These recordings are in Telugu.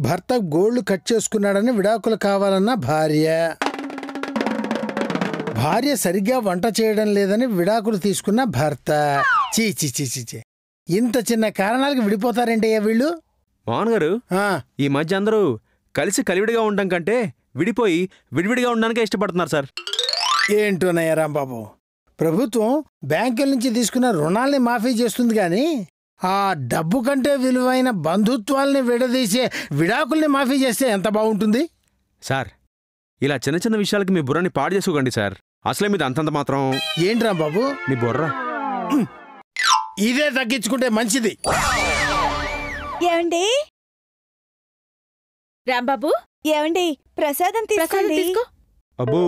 భర్త గోళ్లు కట్ చేసుకున్నాడని విడాకులు కావాలన్న భార్య భార్య సరిగ్గా వంట చేయడం లేదని విడాకులు తీసుకున్న భర్త చీ చీ చీ చీ చీ ఇంత చిన్న కారణాలకు విడిపోతారేంటయ్యా వీళ్ళు మోహన్ గారు ఆ, ఈ మధ్య అందరూ కలిసి కలివిడిగా ఉండడం కంటే విడిపోయి విడివిడిగా ఉండడానికే ఇష్టపడుతున్నారు సార్ ఏంటోనయ్యా రాంబాబు ప్రభుత్వం బ్యాంకుల నుంచి తీసుకున్న రుణాల్ని మాఫీ చేస్తుంది కానీ ఆ డబ్బు కంటే విలువైన బంధుత్వాల్ని విడదీసే విడాకుల్ని మాఫీ చేస్తే ఎంత బాగుంటుంది సార్ ఇలా చిన్న చిన్న విషయాలకి మీ బుర్రని పాడు చేసుకోకండి సార్ అసలే మీది అంతంత మాత్రం ఏంటి రాంబాబు మీ బుర్ర ఇదే తగ్గించుకుంటే మంచిది ఏమండి రాంబాబు ఏమండి ప్రసాదం ప్రసాదం తీసుకోండి తీసుకో అబ్బో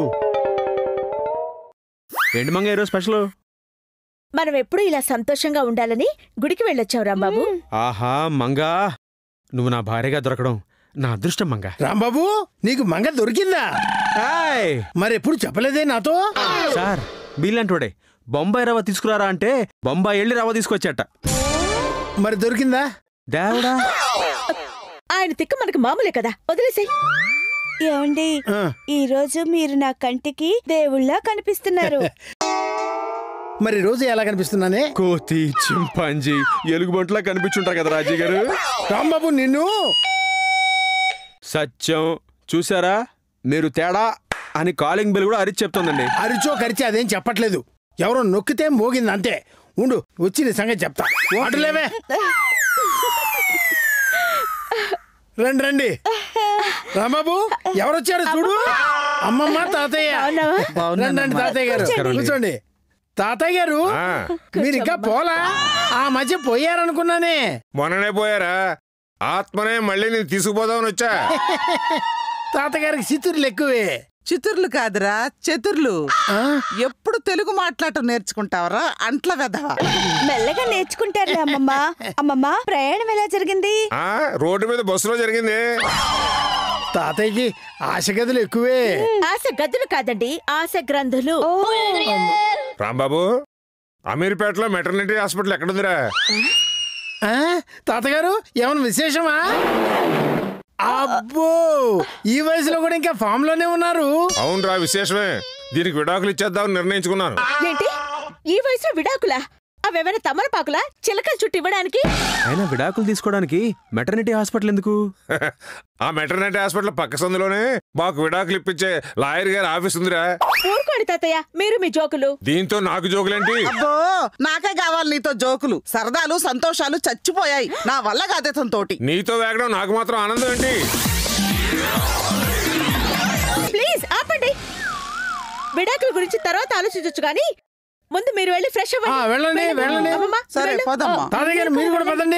ఏంటి మంగ ఈరోజు స్పెషల్ మనం ఎప్పుడూ ఇలా సంతోషంగా ఉండాలని గుడికి వెళ్ళొచ్చాం రాంబాబు ఆహా మంగా నువ్వు నా భార్యగా దొరకడం నా అదృష్టం మంగ రాంబాబు నీకు మంగ దొరికిందా ఏయ్! మరెప్పుడు చెప్పలేదే నాతో సార్ మీలాంటోడే బొంబాయి రవ్వ తీసుకురారా అంటే బొంబాయి వెళ్ళి రవ్వ తీసుకొచ్చాట మరి దొరికిందా దేవుడా ఆయన తిక్క మనకు మామూలే కదా వదిలేసాయి ఏమండి ఆ, ఈ రోజు మీరు నా కంటికి దేవుళ్ళ కనిపిస్తున్నారు మరి రోజు ఎలా కనిపిస్తున్నానే కోతి చింపాంజీ ఎలుగుబంట్లా కనిపించుంటారు కదా రాజీ గారు రాంబాబు నిన్ను సత్యం చూసారా మీరు తేడా అని కాలింగ్ బెల్ కూడా అరిచి చెప్తోందండి అరిచో కరిచి అదేం చెప్పట్లేదు ఎవరో నొక్కితే మోగింది అంతే ఉండు వచ్చి నీ సంగతి చెప్తా అటులేవే రండి రండి రాంబాబు ఎవరొచ్చారు చూడు అమ్మమ్మ తాతయ్య రండి రండి తాతయ్య గారు కూర్చోండి. కూర్చోండి తాతయ్య గారు ఆ, మీరు ఇంకా పోలా ఆ మధ్య పోయారనుకున్నానే మొన్ననే పోయారా ఆత్మనే మళ్ళీ నేను తీసుకుపోదామని వచ్చా తాతగారికి చిత్తూరులు ఎక్కువే చితుర్లు కాదురా చతుర్లు ఆ? ఎప్పుడు తెలుగు మాట్లాడటం నేర్చుకుంటావరా అంట్ల వెధవా మెల్లగా నేర్చుకుంటారు అమ్మమ్మ అమ్మమ్మ ప్రయాణం ఎలా జరిగింది ఆ రోడ్డు మీద బస్సులో జరిగింది తాతయ్యకి ఆశ గదులు ఎక్కువే ఆశ గదులు కాదండి ఆశ గ్రంథులు రాంబాబు అమీర్పేటలో మెటర్నిటీ హాస్పిటల్ ఎక్కడుందిరా ఆ? తాతగారు ఏమైనా విశేషమా అబ్బో ఈ వయసులో కూడా ఇంకా ఫామ్ లోనే ఉన్నారు అవునరా విశేషమే దీనికి విడాకులు ఇచ్చేద్దామని నిర్ణయించుకున్నాను ఏంటి ఈ వయసులో విడాకులా అవేమైనా తమలపాకులా చిలకలు చుట్టూ ఇవ్వడానికి అయినా విడాకులు తీసుకోవడానికి మెటర్నిటీ హాస్పిటల్ ఎందుకు ఆ మెటర్నిటీ హాస్పిటల్ పక్క సందులోనే మాకు విడాకులు ఇప్పించే లాయర్ గారి ఆఫీస్ ఉందిరా ఊరుకోండి తాతయ్య మీరు మీ జోకులు దీంతో నాకు జోకులేంటి అబ్బో నాకే కావాలి నీతో జోకులు సరదాలు సంతోషాలు చచ్చిపోయాయి నా వల్ల కాదేతం తోటి నీతో వేగడం నాకు మాత్రం ఆనందం ఏంటి ప్లీజ్ ఆపండి విడాకుల గురించి తర్వాత ఆలోచించొచ్చు కానీ ముందు మీరు వెళ్ళి ఫ్రెష్ ఆ, అవ్వండి వెళ్ళండి వెళ్ళండి అమ్మమ్మ, సరే వెళ్ళు. పోదమ్మా తాతయ్య గారు మీరు కూడా పదండి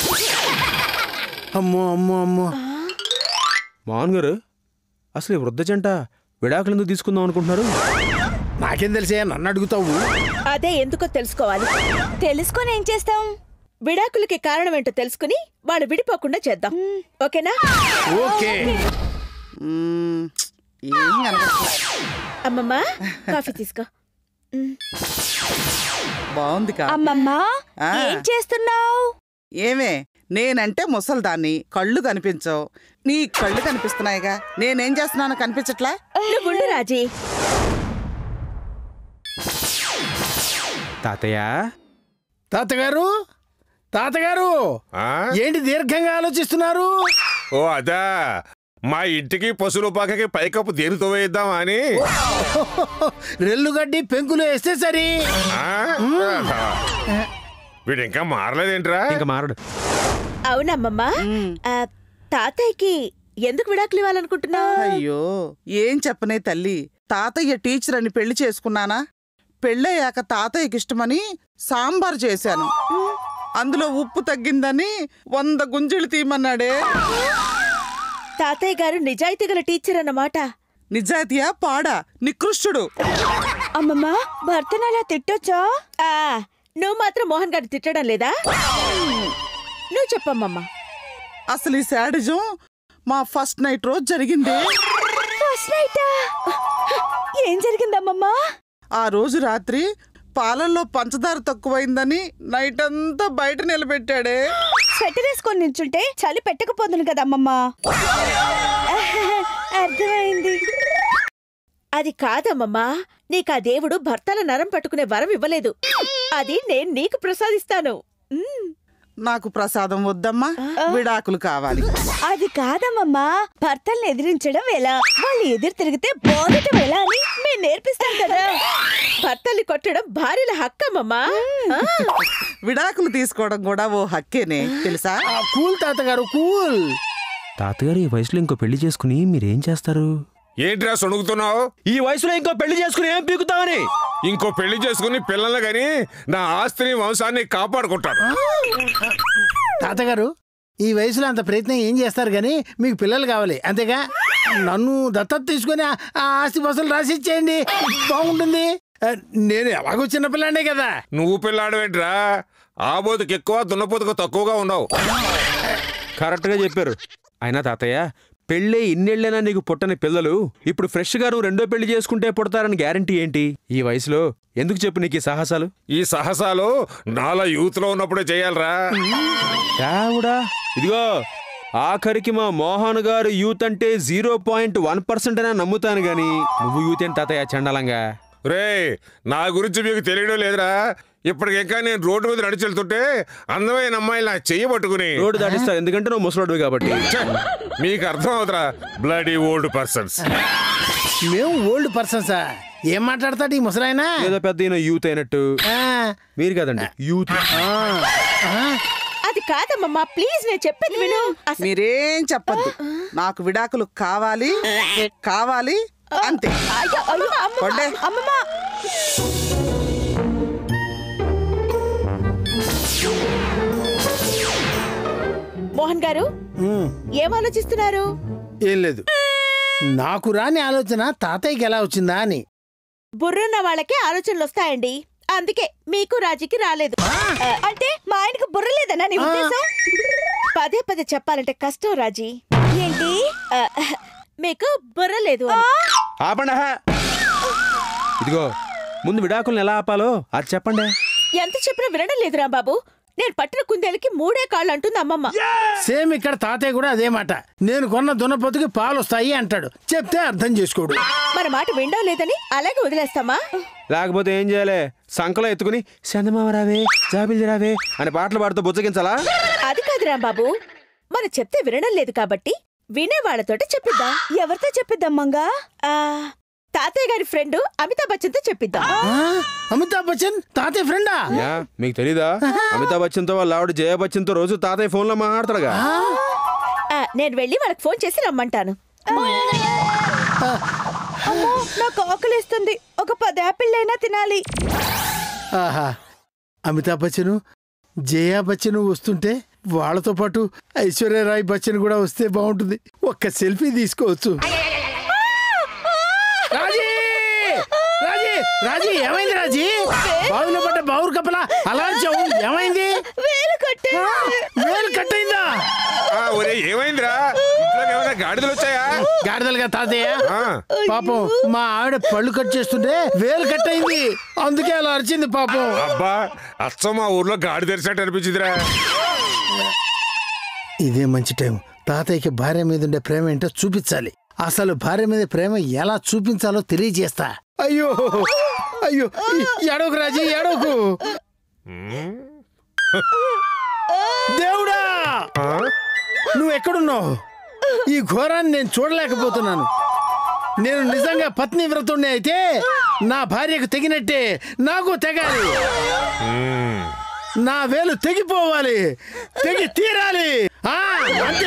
అమ్మో అమ్మో అమ్మో మోహన్ గారు అసలు ఈ వృద్ధ జంట విడాకులు ఎందుకు తీసుకుందాం అనుకుంటున్నారు నాకేం తెలిసే నన్ను అడుగుతావు అదే ఎందుకో తెలుసుకోవాలి తెలుసుకొని ఏం చేస్తాం విడాకులకి కారణం ఏంటో తెలుసుకుని వాళ్ళు విడిపోకుండా చేద్దాం ఓకేనా ఓకే మ్మ్, ఏం కనపడట్లే. అమ్మమ్మ కాఫీ తీసుకో బాగుంది కా అమ్మమ్మ ఆ. ఏం చేస్తున్నావు ఏమే నేనంటే ముసల్దాన్ని కళ్ళు కనిపించవు నీ కళ్ళు కనిపిస్తున్నాయిగా నేనేం చేస్తున్నానో కనిపించట్లా నువ్వు ఉండు రాజీ తాతయ్య తాతగారు తాతగారు ఆ? ఏంటి దీర్ఘంగా ఆలోచిస్తున్నారు ఓ అదా మా ఇంటికి పశువుల పాకకి పైకప్పు దేనితో వేయిద్దామా అని రెల్లుగడ్డి పెంకులు వేస్తే సరి ఆ? వీడు ఇంకా మారలేదేంట్రా ఇంకా మారడు అవునమ్మమ్మ ఆ, తాతయ్యకి ఎందుకు విడాకులు ఇవ్వాలనుకుంటున్నావు అయ్యో ఏం చెప్పనే తల్లి తాతయ్య టీచర్ అని పెళ్లి చేసుకున్నానా పెళ్ళయ్యాక తాతయ్యకి ఇష్టమని సాంబార్ చేశాను అందులో ఉప్పు తగ్గిందని వంద గుంజలు తీయమన్నాడే తాతయ్య గారు నిజాయితీ గల టీచర్ అన్నమాట నిజాయితీయా పాడా నికృష్టుడు అమ్మమ్మ భర్తను అలా తిట్టొచ్చా ఆ, నువ్వు మాత్రం మోహన్ గారిని తిట్టడం లేదా నువ్వు చెప్పమ్మమ్మ అసలు ఈ శాడిజం మా ఫస్ట్ నైట్ రోజు జరిగిందే ఫస్ట్ నైటా ఏం జరిగిందమ్మమ్మ ఆ రోజు రాత్రి పాలల్లో పంచదార తక్కువైందని నైట్ అంతా బయట నిలబెట్టాడే స్వెటర్ వేసుకొని నించుంటే చలి పెట్టకపోతుంది కదా అమ్మమ్మ అర్థమైంది అది కాదమ్మమ్మా నీకు ఆ దేవుడు భర్తల నరం పట్టుకునే వరం ఇవ్వలేదు అది నేను నీకు ప్రసాదిస్తాను ఉమ్. నాకు ప్రసాదం వద్దమ్మా విడాకులు కావాలి అది కాదమ్మమ్మ భర్తల్ని ఎదిరించడం ఎలా వాళ్ళు ఎదురు తిరిగితే బోధటం ఎలా అని మేము నేర్పిస్తాం కదా భర్తల్ని కొట్టడం భార్యల హక్కమ్మమ్మా ఆ. విడాకులు తీసుకోవడం కూడా ఓ హక్కేనే తెలుసా ఆ, కూల్ తాతగారు కూల్ తాతగారు ఈ వయసులో ఇంకో పెళ్లి చేసుకుని మీరేం చేస్తారు ఏంట్రా సొణుగుతున్నావు ఈ వయసులో ఇంకో పెళ్లి చేసుకుని ఏం పీకుతావని ఇంకో పెళ్లి చేసుకుని పిల్లల్ని గాని నా ఆస్తిని వంశాన్ని కాపాడుకుంటాను తాతగారు ఈ వయసులో అంత ప్రయత్నం ఏం చేస్తారు కానీ మీకు పిల్లలు కావాలి అంతేగా నన్ను దత్తత తీసుకొని ఆ- ఆ ఆస్తి బస్సులు రాసి ఇచ్చేయండి బాగుంటుంది ఆ, నేను ఎలాగో చిన్నపిల్లాడే కదా నువ్వు పిల్లాడవేంట్రా ఆబోతుకి ఎక్కువ దున్నపోతుకు తక్కువగా ఉండవు కరెక్ట్గా చెప్పారు అయినా తాతయ్య పెళ్ళే ఇన్నేళ్లైనా నీకు పుట్టని పిల్లలు ఇప్పుడు ఫ్రెష్ గా నువ్వు రెండో పెళ్లి చేసుకుంటే పుడతారని గ్యారంటీ ఏంటి ఈ వయసులో ఎందుకు చెప్పు నీకు ఈ సాహసాలు ఈ సాహసాలు నాలా యూత్ లో ఉన్నప్పుడే చేయాలరా దేవుడా ఇదిగో ఆఖరికి మా మోహన్ గారు యూత్ అంటే జీరో పాయింట్ వన్ పర్సెంట్ అయినా నమ్ముతాను గాని నువ్వు యూత్ ఏంటి తాతయ్య చండాలంగా రే నా గురించి మీకు తెలియడం లేదురా ఇప్పటికింకా నేను రోడ్డు మీద నడిచి వెళ్తుంటే అందమైన అమ్మాయిలు నా చెయ్యి పట్టుకుని రోడ్డు దాటిస్తావు ఎందుకంటే నువ్వు ముసలాడివి కాబట్టి ఛే, మీకు అర్థం అవుతురా బ్లడీ ఓల్డ్ పర్సన్స్ మేము ఓల్డ్ పర్సన్సా ఏం మాట్లాడతాడు ఈ ముసలాయన ఏదో పెద్ద ఈయన యూత్ అయినట్టు ఆ, మీరు కదండి యూత్ ఆ, ఆ, అది కాదమ్మమ్మా ప్లీజ్ నేను చెప్పేది విను అస- మీరేం చెప్పద్దు నాకు విడాకులు కావాలి కావాలి అంతే అయ్యో, అయ్యో, అమ్మమ్మ, కొండే. అమ్మమ్మ మోహన్ గారు ఉమ్, ఏం ఆలోచిస్తున్నారు ఏం లేదు నాకు రాని ఆలోచన తాతయ్యకి ఎలా వచ్చిందా అని బుర్రున్న వాళ్ళకే ఆలోచనలు వస్తాయండి అందుకే మీకు రాజీకి రాలేదు ఆ, అంటే మా ఆయనకు బుర్ర లేదన్నా నీ ఉద్దేశం పదే పదే చెప్పాలంటే కష్టం రాజీ ఏంటి ఆ, మీకు బుర్ర లేదు అని. ఆపండి ఆహా. ఇదిగో ముందు విడాకుల్ని ఎలా ఆపాలో అది చెప్పండి ఎంత చెప్పినా వినడం లేదురా బాబు నేను పట్టిన కుందేలకి మూడే కాళ్ళు అంటుంది అమ్మమ్మ సేమ్ ఇక్కడ తాతయ్య కూడా అదే మాట నేను కొన్న దున్నపోతుకి పాలు వస్తాయి అంటాడు చెప్తే అర్థం చేసుకోడు మన మాట వినడం లేదని అలాగే వదిలేస్తామా లేకపోతే ఏం చేయాలి సంకలో ఎత్తుకుని చందమామ రావే జాబిల్లి రావే అని పాటలు పాడుతూ బుజ్జగించాలా అది కాదురా బాబు మనం చెప్తే వినడం లేదు కాబట్టి వినే వాళ్ళతోటి చెప్పిద్దాం ఎవరితో చెప్పిద్దమ్మంగా ఆ, తాతయ్య గారి ఫ్రెండ్ అమితాబ్ బచ్చన్తో చెప్పిద్దాం ఆ, అమితాబ్ బచ్చన్ తాతయ్య ఫ్రెండా యా మీకు తెలీదా అమితాబ్ బచ్చన్తో వాళ్ళ ఆవిడ జయ బచ్చన్తో రోజు తాతయ్య ఫోన్లో మాట్లాడతాడుగా ఆ, నేను వెళ్ళి వాళ్ళకి ఫోన్ చేసి రమ్మంటాను అమ్మో నాకు ఆకలిస్తుంది ఒక పది యాపిల్ అయినా తినాలి ఆహా అమితాబ్ బచ్చన్ జయా బచ్చన్ వస్తుంటే వాళ్ళతో పాటు ఐశ్వర్యరాయ్ బచ్చన్ కూడా వస్తే బాగుంటుంది ఒక్క సెల్ఫీ తీసుకోవచ్చు రాజీ రాజీ రాజీ ఏమైంది రాజీ బావిలో పడ్డ బావురు కప్పల అలా అరిచావు. ఏమైంది వేలు కట్టే వేలు కట్టయిందా ఆ, ఒరే ఏమైందిరా ఇంట్లోకి ఏమైనా గాడిదలు వచ్చాయా గాడిదలుగా తాతయ్య ఆ, పాపం మా ఆవిడ పళ్ళు కట్ చేస్తుంటే వేలు కట్ అయింది అందుకే అలా అరిచింది పాపం అబ్బా అచ్చం మా ఊర్లో గాడి తెరిచినట్టు అనిపించిందిరా ఇదే మంచి టైం తాతయ్యకి భార్య మీద ఉండే ప్రేమ ఏంటో చూపించాలి అసలు భార్య మీద ప్రేమ ఎలా చూపించాలో తెలియజేస్తా అయ్యో అయ్యో ఎడవకు రాజీ ఎడవకు దేవుడా ఆ? నువ్వు ఎక్కడున్నావు ఈ ఘోరాన్ని నేను చూడలేకపోతున్నాను నేను నిజంగా పత్ని వ్రతుణ్ణి అయితే నా భార్యకు తెగినట్టే నాకు తెగాలి మ్మ్. నా వేలు తెగిపోవాలి తెగి తీరాలి ఆ, అంతే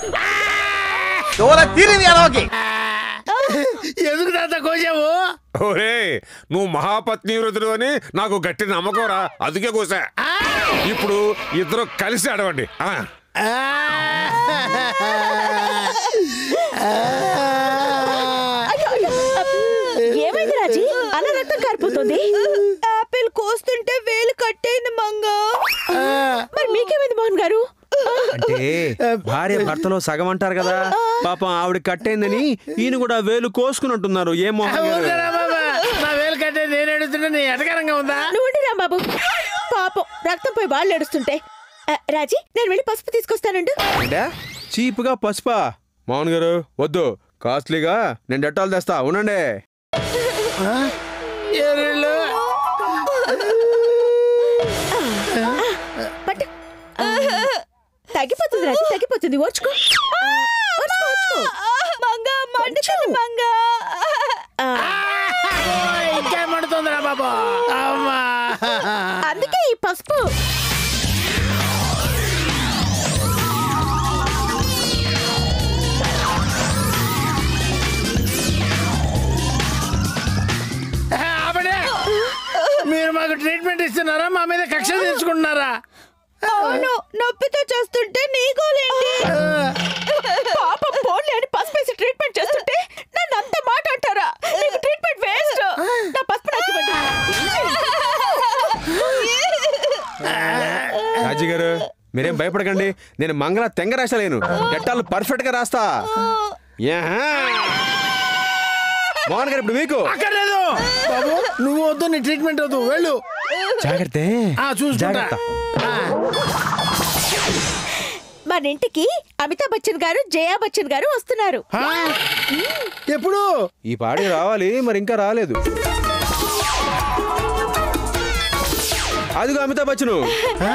ఎందుకు తాత కోసావు ఒరే నువ్వు మహాపత్ని వృద్ధుడు అని నాకు గట్టి నమ్మకం రా అందుకే కోసా ఇప్పుడు ఇద్దరు కలిసి ఆడవండి ఆ. ఆ! అయ్యో, అయ్యో. ఏమైంది రాజీ అలా రక్తం కారిపోతుంది యాపిల్ కోస్తుంటే వేలు కట్టయింది మంగ మరి మీకేమైంది మోహన్ గారు అంటే భార్య భర్తలో సగం అంటారు కదా పాపం ఆవిడ కట్టయిందని ఈయన కూడా వేలు కోసుకున్నట్టున్నారు ఏ మోహన్ గారు వద్దురా బాబా, నా వేలు కంటే నేను ఎడుతుంటే నీ ఎటకరంగా ఉందా నువ్వు ఉండు రాంబాబు పాపం రక్తం పోయి వాళ్ళు ఏడుస్తుంటే ఆ, రాజీ నేను వెళ్ళి పసుపు తీసుకొస్తానుండు ఏంటా చీప్గా పసుపా మోహన్ గారు వద్దు కాస్ట్లీగా నేను డెట్టాలు తెస్తా ఉండండి ఆ? ఎరుళ్ళు. పట్టు తగ్గిపోతుంది రాజీ తగ్గిపోతుంది ఓర్చుకో ఓర్చుకో ఓర్చుకో మంగ మండుతుంది మంగ ఆ, ఓ, ఇంకా మండుతుందిరా బాబు అమ్మా అందుకే ఈ పసుపు ఆపడే మీరు మాకు ట్రీట్మెంట్ ఇస్తున్నారా మా మీద కక్ష తీర్చుకుంటున్నారా అవును నొప్పితో చేస్తుంటే నీకోలేంటి పాపం పోన్లే అని పసుపు వేసి ట్రీట్మెంట్ చేస్తుంటే నన్ను అంత మాట అంటారా నీకు ట్రీట్మెంట్ వేస్ట్ నా పసుపు నాకు ఇవ్వండి. రాజీ గారు మీరేం భయపడకండి నేను మంగళ తెంగ రాసలేను డెట్టాలు పర్ఫెక్ట్ గా రాస్తా యాహా. మోహన్ గారు ఇప్పుడు మీకు అక్కర్లేదు బాబు నువ్వు వద్దు నీ ట్రీట్మెంట్ వద్దు వెళ్ళు జాగ్రత్త ఆ చూసుకుంటా జాగ్రత్త ఆ, మన ఇంటికి అమితాబ్ బచ్చన్ గారు జయా బచ్చన్ గారు వస్తున్నారు ఆ? ఎప్పుడు ఈ పాడి రావాలి మరి ఇంకా రాలేదు అదిగో అమితాబ్ బచ్చను ఆ?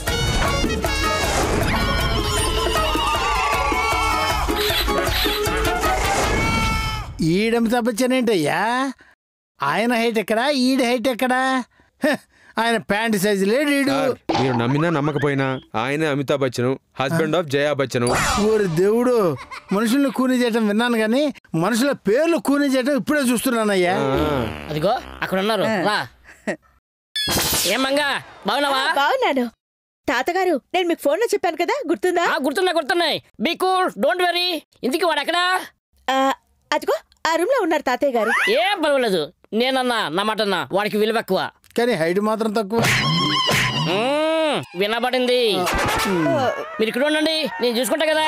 ఈడమితాబ్ బచ్చన్ ఏంటయ్యా ఆయన హైట్ ఎక్కడా ఈడ హైట్ ఎక్కడా హ, ఆయన ప్యాంట్ సైజు లేడు ఈడు సార్, మీరు నమ్మినా నమ్మకపోయినా ఆయనే అమితాబ్ బచ్చన్ హస్బెండ్ ఆఫ్ జయా బచ్చన్ ఊరి దేవుడు మనుషుల్ని కూని చేయటం విన్నాను కానీ మనుషుల పేర్లు కూని చేయటం ఇప్పుడే చూస్తున్నానయ్యా అదిగో అక్కడ ఉన్నారు రా ఏమంగా బాగున్నావా బాగున్నాను తాతగారు నేను మీకు ఫోన్లో చెప్పాను కదా గుర్తుందా ఆ, గుర్తున్నాయి గుర్తున్నాయి బీ కూల్ డోంట్ వెరీ ఇందుకు వాడు ఎక్కడా ఆ, అదిగో ఆ రూమ్ లో ఉన్నారు తాతయ్య గారు ఏం పర్వాలేదు నేనన్నా నా మాట అన్నా వాడికి విలువ ఎక్కువ కానీ హైట్ మాత్రం తక్కువ మ్మ్, వినబడింది మీరు ఇక్కడ ఉండండి నేను చూసుకుంటా కదా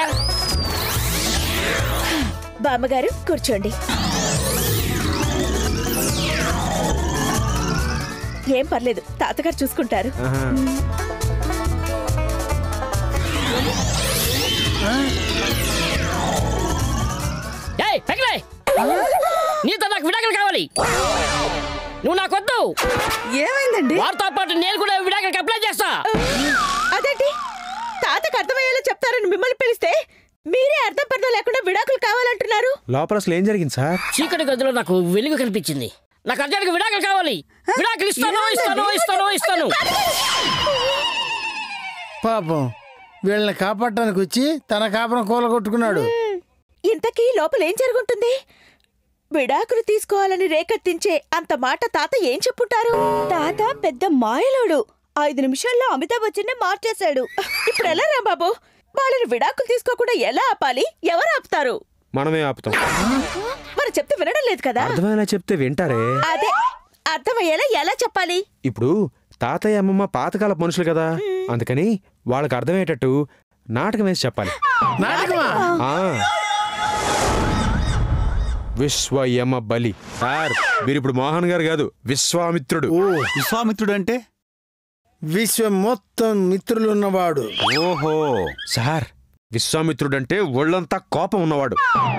బామ్మగారు కూర్చోండి ఏం పర్లేదు తాతగారు చూసుకుంటారు ఏయ్ పెక్కలే నీతో నాకు విడాకులు కావాలి నువ్వు నాకొద్దు ఏమైందండి వారితో పాటు నేను కూడా విడాకులకి అప్లై చేస్తా అదేంటి తాతకు అర్థమయ్యేలా చెప్తారని మిమ్మల్ని పిలిస్తే మీరే అర్థం పర్థం లేకుండా విడాకులు కావాలంటున్నారు లోపల అసలు ఏం జరిగింది సార్ చీకటి గదిలో నాకు వెలుగు కనిపించింది నాకు అర్జెంట్గా విడాకులు కావాలి విడాకులు ఇస్తాను ఇస్తాను ఇస్తాను ఇస్తాను పాపం వీళ్ళని కాపాడటానికి వచ్చి తన కాపురం కూలగొట్టుకున్నాడు ఇంతకీ లోపల ఏం జరుగుంటుంది విడాకులు తీసుకోవాలని రేకెత్తించే అంత మాట తాత ఏం చెప్పుంటారు తాత పెద్ద మాయలోడు ఐదు నిమిషాల్లో అమితాబ్ బచ్చన్ మార్చేశాడు ఇప్పుడు ఎలా రా బాబు వాళ్ళని విడాకులు తీసుకోకుండా ఎలా ఆపాలి ఎవరు ఆపుతారు మనమే ఆపుతాం మరి చెప్తే వినడం లేదు కదా అర్థమయ్యేలా చెప్తే వింటారే అదే అర్థమయ్యేలా ఎలా చెప్పాలి ఇప్పుడు తాతయ్య అమ్మమ్మ పాతకాల మనుషులు కదా అందుకని వాళ్ళకి అర్థమయ్యేటట్టు నాటకం వేసి చెప్పాలి నాటకమా ఆ. విశ్వయమ బలి సార్ మీరు ఇప్పుడు మోహన్ గారు కాదు విశ్వామిత్రుడు ఓ విశ్వామిత్రుడు అంటే విశ్వం మొత్తం మిత్రులున్నవాడు ఓహో సార్ విశ్వామిత్రుడు అంటే ఒళ్ళంతా కోపం ఉన్నవాడు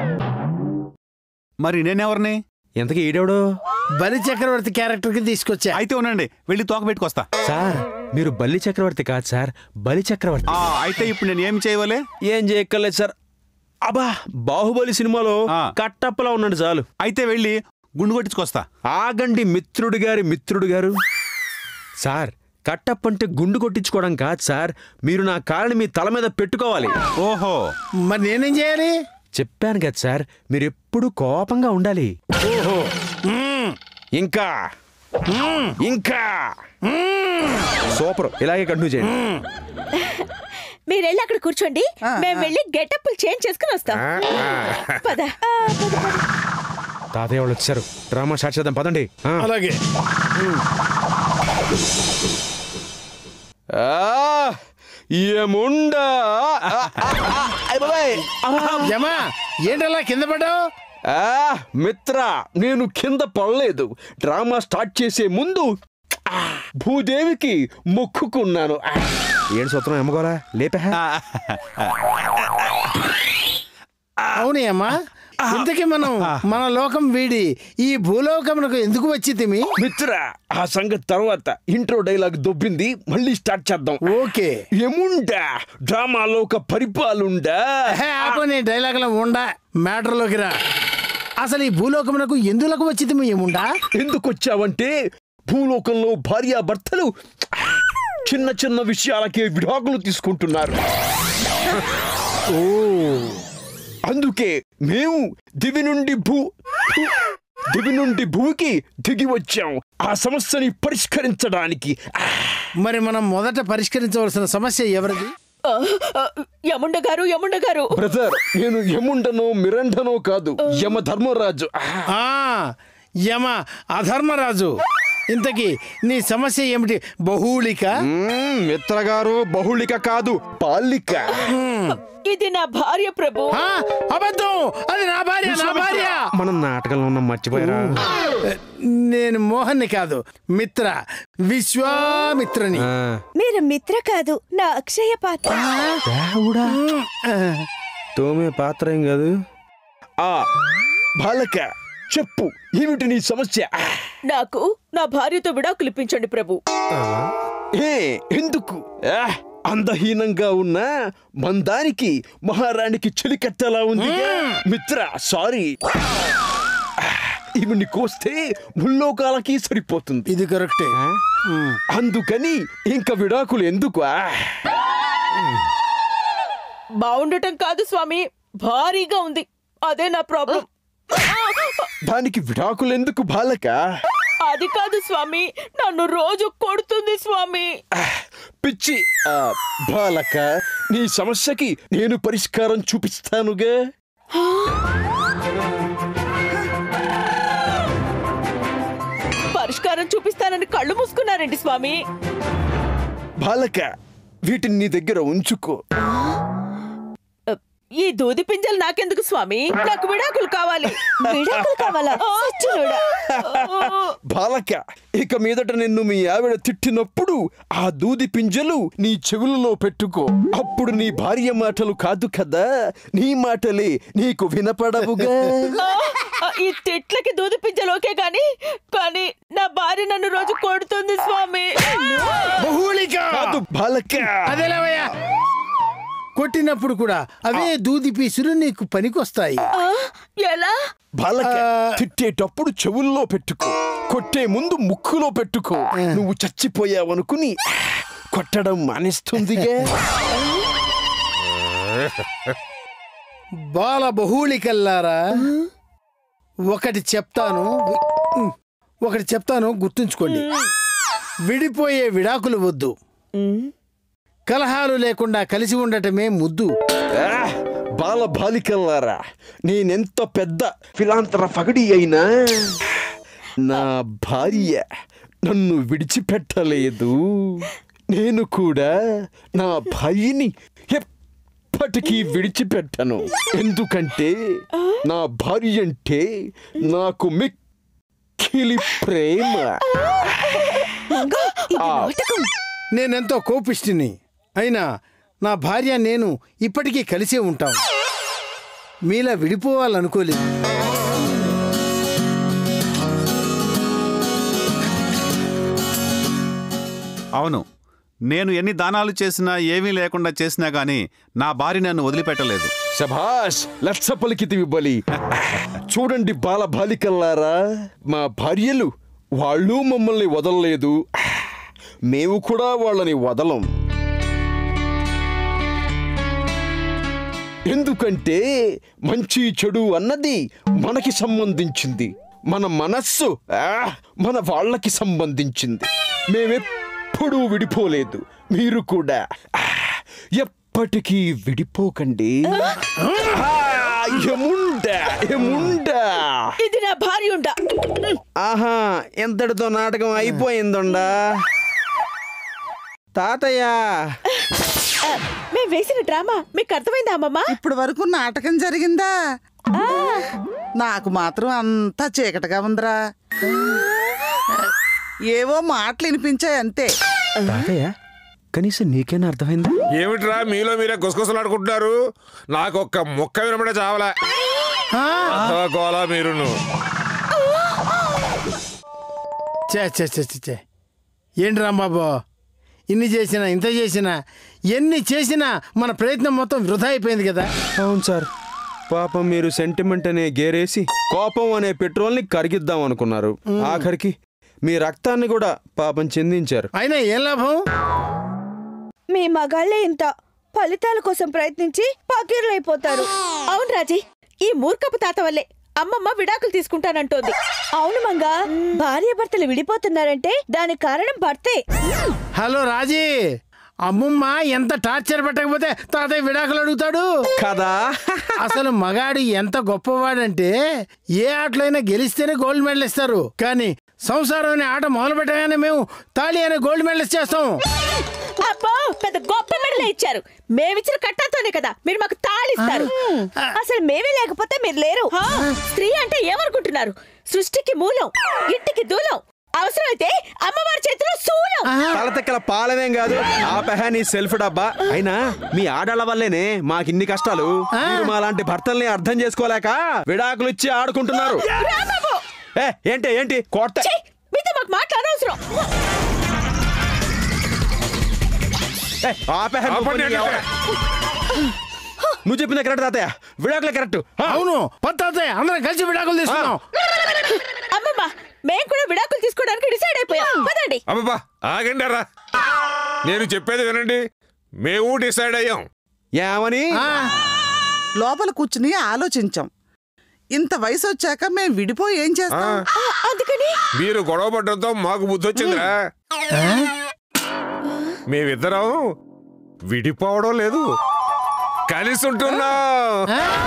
మరి నేనెవరిని ఎంతకీ ఈడెవడు బలి చక్రవర్తి క్యారెక్టర్ కి తీసుకొచ్చా అయితే ఉండండి వెళ్ళి తోక పెట్టుకొస్తా సార్ మీరు బలి చక్రవర్తి కాదు సార్ బలి చక్రవర్తి ఆ, అయితే ఇప్పుడు నేను ఏం చేయవలే ఏం చేయక్కర్లేదు సార్ అబ్బా బాహుబలి సినిమాలో ఆ. కట్టప్పలా ఉన్నాడు చాలు అయితే వెళ్ళి గుండు కొట్టించుకొస్తా ఆగండి మిత్రుడు గారి మిత్రుడు గారు సార్ కట్టప్ప అంటే గుండు కొట్టించుకోవడం కాదు సార్ మీరు నా కాళ్ళని మీ తల మీద పెట్టుకోవాలి ఓహో మరి నేనేం చేయాలి చెప్పాను కదా సార్ మీరు ఎప్పుడు కోపంగా ఉండాలి ఓహో ఇంకా ఇంకా సూపర్ ఇలాగే కంటిన్యూ చేయండి మీరు వెళ్ళి అక్కడ కూర్చోండి మేము వెళ్ళి గెటప్ చేంజ్ చేసుకుని వస్తాం పద తాతయ్య వాళ్ళు వచ్చారు డ్రామా స్టార్ట్ చేద్దాం పదండి ఆ. అలాగే ఆ, ఏముండా ఆ, ఆ, ఆ, అయ్ బాబాయ్. జమా ఏంటలా కింద పడ్డావు ఆ మిత్ర నేను కింద పడలేదు డ్రామా స్టార్ట్ చేసే ముందు ఆ, భూదేవికి మొక్కుకున్నాను ఆ. ఏడు సూత్రం ఎమ్మగోరా లేపా అవునే అమ్మా ఇంతకీ మనం మన లోకం వీడి ఈ భూలోకమునకు ఎందుకు వచ్చి తిమి మిత్ర ఆ సంగతి తర్వాత ఇంట్రో డైలాగ్ దొబ్బింది మళ్ళీ స్టార్ట్ చేద్దాం ఓకే ఏముండా డ్రామాలో ఒక పరిపాలుండా హే, ఆపు నీ డైలాగులో ఉండా మ్యాటర్లోకి రా అసలు ఈ భూలోకమునకు ఎందులకు వచ్చి తిమి ఏముండా ఎందుకు వచ్చావంటే భూలోకంలో భార్యాభర్తలు చిన్న చిన్న విషయాలకే విడాకులు తీసుకుంటున్నారు అందుకే మేము దివి నుండి భూ భూ- దివి నుండి భూమికి దిగి వచ్చాం ఆ సమస్యని పరిష్కరించడానికి ఆ, మరి మనం మొదట పరిష్కరించవలసిన సమస్య ఎవరిది ఆ, ఆ, యముండ గారు యముండ గారు బ్రదర్ నేను యముండనో మిరండనో కాదు యమ ధర్మరాజు ఆ, ఆ యమ అధర్మరాజు ఇంతకీ నీ సమస్య ఏమిటి బహూళిక మ్మ్, మిత్రగారు బహుళిక కాదు పాలిక ఇది నా భార్య ప్రభు ఆ, అబద్ధం అది నా భార్య నా భార్య మనం నాటకంలో ఉన్న మర్చిపోయారా నేను మోహన్ని కాదు మిత్ర విశ్వామిత్రని ఆ, మీరు మిత్ర కాదు నా అక్షయ పాత్ర తోమే పాత్ర ఏం కాదు ఆ బాలక చెప్పు ఏమిటి నీ సమస్య ఆ, నాకు నా భార్యతో విడాకులు ఇప్పించండి ప్రభు ఏ ఎందుకు ఆ, అందహీనంగా ఉన్న మందానికి మహారాణికి చెలికట్టలా ఉంది మిత్ర సారీ ఇవి కోస్తే ముల్లోకాలకి సరిపోతుంది ఇది కరెక్టే అందుకని ఇంకా విడాకులు ఎందుకు ఆ? బాగుండటం కాదు స్వామి భారీగా ఉంది అదే నా ప్రాబ్లం దానికి విడాకులు ఎందుకు బాలక అది కాదు స్వామి నన్ను రోజు కొడుతుంది స్వామి పిచ్చి ఆ, బాలక నీ సమస్యకి నేను పరిష్కారం చూపిస్తానుగా పరిష్కారం చూపిస్తానని కళ్ళు మూసుకున్నారండి స్వామి బాలక వీటిని నీ దగ్గర ఉంచుకో ఈ దూది పింజలు నాకెందుకు స్వామి నాకు విడాకులు కావాలి విడాకులు కావాలా సచ్చినోడా. బాలక ఇక మీదట నిన్ను మీ ఆవిడ తిట్టినప్పుడు ఆ దూది పింజలు నీ చెవులలో పెట్టుకో అప్పుడు నీ భార్య మాటలు కాదు కదా నీ మాటలే నీకు వినపడవుగా ఆ, ఈ తిట్లకి దూది పింజలు ఓకే గాని కానీ నా భార్య నన్ను రోజు కొడుతుంది స్వామి బహూళిక కాదు బాలక అదేలేవయ్యా కొట్టినప్పుడు కూడా అవే దూది పీసులు నీకు పనికొస్తాయి ఆ, ఎలా బాలక ఆ. తిట్టేటప్పుడు చెవుల్లో పెట్టుకో కొట్టే ముందు ముక్కులో పెట్టుకో నువ్వు చచ్చిపోయావనుకుని కొట్టడం మానేస్తుందిగా బాల బహూళికల్లారా ఒకటి చెప్తాను ఉమ్, ఒకటి చెప్తాను గుర్తుంచుకోండి విడిపోయే విడాకులు వద్దు కలహాలు లేకుండా కలిసి ఉండటమే ముద్దు ఆ, బాల బాలికల్లారా నేనెంత పెద్ద ఫిలాంతర ఫగడి అయినా నా భార్య నన్ను విడిచిపెట్టలేదు నేను కూడా నా భార్యని ఎప్పటికీ విడిచిపెట్టను ఎందుకంటే నా భార్య అంటే నాకు మిక్కిలి ప్రేమ ఇది నాటకం నేనెంతో కోపిష్టిని అయినా నా భార్య నేను ఇప్పటికీ కలిసే ఉంటాం మీలా విడిపోవాలనుకోలేదు అవును నేను ఎన్ని దానాలు చేసినా ఏమీ లేకుండా చేసినా గానీ నా భార్య నన్ను వదిలిపెట్టలేదు శభాష్ లక్ష పలికితివి బలి చూడండి బాల బాలికల్లారా మా భార్యలు వాళ్ళు మమ్మల్ని వదలలేదు మేము కూడా వాళ్ళని వదలం ఎందుకంటే మంచి చెడు అన్నది మనకి సంబంధించింది మన మనస్సు ఆ, మన వాళ్ళకి సంబంధించింది మేమెప్పుడూ విడిపోలేదు మీరు కూడా ఆ, ఎప్పటికీ విడిపోకండి ఆ, ఎముండా ఎముండా ఇది నా భార్య ఉండ ఆహా ఎంతటితో నాటకం అయిపోయిందండా తాతయ్య మేము వేసిన డ్రామా మీకు అర్థమైందా అమ్మమ్మ ఇప్పుడు వరకు నాటకం జరిగిందా నాకు మాత్రం అంతా చీకటిగా ఉందిరా ఏవో మాటలు వినిపించాయి అంతే తాతయ్య కనీసం నీకేనా అర్థమైందా ఏమిట్రా మీలో మీరే గుసగుసలాడుకుంటున్నారు నాకు ఒక్క ముక్క వినపడే చావలే గోలా మీరును చే చే చే చే, చే ఏంటి రాంబాబు ఇన్ని చేసినా ఇంత చేసినా ఎన్ని చేసినా మన ప్రయత్నం మొత్తం వృధా అయిపోయింది కదా అవును సార్ పాపం మీరు సెంటిమెంట్ అనే గేరేసి కోపం అనే పెట్రోల్ని కరిగిద్దాం అనుకున్నారు ఆఖరికి మీ రక్తాన్ని కూడా పాపం చెందించారు అయినా ఏం లాభం మీ మగాళ్ళే ఇంత ఫలితాల కోసం ప్రయత్నించి పకీర్లైపోతారు అవును రాజీ ఈ మూర్ఖపు తాత వల్లే అమ్మమ్మ విడాకులు తీసుకుంటానంటోంది అవును మంగా భార్య భర్తలు విడిపోతున్నారంటే దానికి కారణం భర్తే హలో రాజీ అమ్మమ్మ ఎంత టార్చర్ పెట్టకపోతే తాతయ్య విడాకులు అడుగుతాడు కదా అసలు మగాడు ఎంత గొప్పవాడంటే ఏ ఆటలైనా గెలిస్తేనే గోల్డ్ మెడల్ ఇస్తారు కానీ సంసారం అనే ఆట మొదలు పెట్టగానే మేము తాళి అనే గోల్డ్ మెడల్ ఇచ్చేస్తాం అబ్బో పెద్ద గొప్ప మెడలే ఇచ్చారు మేమిచ్చిన కట్టంతోనే కదా మీరు మాకు తాళిస్తారు అసలు మేమే లేకపోతే మీరు లేరు ఆ, స్త్రీ అంటే ఏమనుకుంటున్నారు సృష్టికి మూలం ఇంటికి దూలం అవసరమైతే అమ్మవారి చేతిలో శూలం తలతెక్కల పాలమేం కాదు ఆ పెహ నీ సెల్ఫ్ డబ్బా అయినా మీ ఆడాళ్ళ వల్లేనే మాకిన్ని కష్టాలు మీరు మా లాంటి భర్తల్ని అర్థం చేసుకోలేక విడాకులు ఇచ్చి ఆడుకుంటున్నారు రాంబాబు ఏ ఏంటి ఏంటి కోట ఛీ, మీతో మాకు మాట్లాడనవసరం ఏ, ఆ పెహ నువ్వు ఆపండి కొన్ని అంటే. ఎవరా? నువ్వు చెప్పింది కరెక్ట్ తాతయ్య విడాకులే కరెక్ట్ అవును పద తాతయ్య అందరం కలిసి విడాకులు తీసుకున్నాం అమ్మమ్మ మేము కూడా విడాకులు తీసుకోవడానికి డిసైడ్ అయిపోయాం పదండి అబ్బబ్బా ఆగండి రా నేను చెప్పేది వినండి మేము డిసైడ్ అయ్యాం ఏమని ఆ, లోపల కూర్చుని ఆలోచించాం ఇంత వయసు వచ్చాక మేం విడిపోయి ఏం ఆ, చేస్తాం ఆ, అందుకని మీరు గొడవ పడడంతో మాకు బుద్ధి వచ్చిందిరా మేమిద్దరం విడిపోవడం లేదు కలిసి ఉంటున్నాం ఆ?